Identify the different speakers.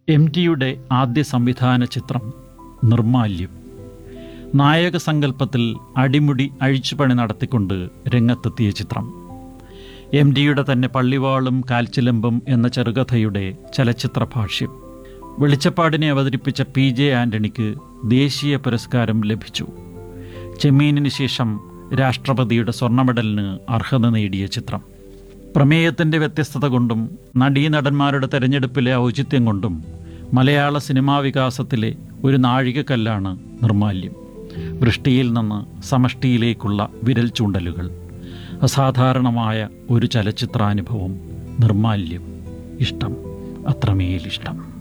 Speaker 1: M ടിയുടെ ആദ്യ സംവിധാന ചിത്രം നിർമാല്യം നായക സങ്കല്പത്തിൽ അടിമുടി അഴിച്ചുപണി നടത്തിക്കൊണ്ട് രംഗത്തെത്തിയ ചിത്രം എം ഡിയുടെ തന്നെ പള്ളിവാളും കാൽച്ചിലമ്പും എന്ന ചെറുകഥയുടെ ചലച്ചിത്ര ഭാഷ്യം വെളിച്ചപ്പാടിനെ അവതരിപ്പിച്ച പി ജെ ആന്റണിക്ക് ദേശീയ പുരസ്കാരം ലഭിച്ചു ചെമ്മീനിന് ശേഷം രാഷ്ട്രപതിയുടെ സ്വർണ്ണ മെഡലിന് അർഹത നേടിയ ചിത്രം പ്രമേയത്തിൻ്റെ വ്യത്യസ്തത കൊണ്ടും നടീനടന്മാരുടെ തെരഞ്ഞെടുപ്പിലെ ഔചിത്യം കൊണ്ടും മലയാള സിനിമാ വികാസത്തിലെ ഒരു നാഴികക്കല്ലാണ് നിർമാല്യം വൃഷ്ടിയിൽ നിന്ന് സമഷ്ടിയിലേക്കുള്ള വിരൽ ചൂണ്ടലുകൾ അസാധാരണമായ ഒരു ചലച്ചിത്രാനുഭവം നിർമാല്യം ഇഷ്ടം അത്രമേലിഷ്ടം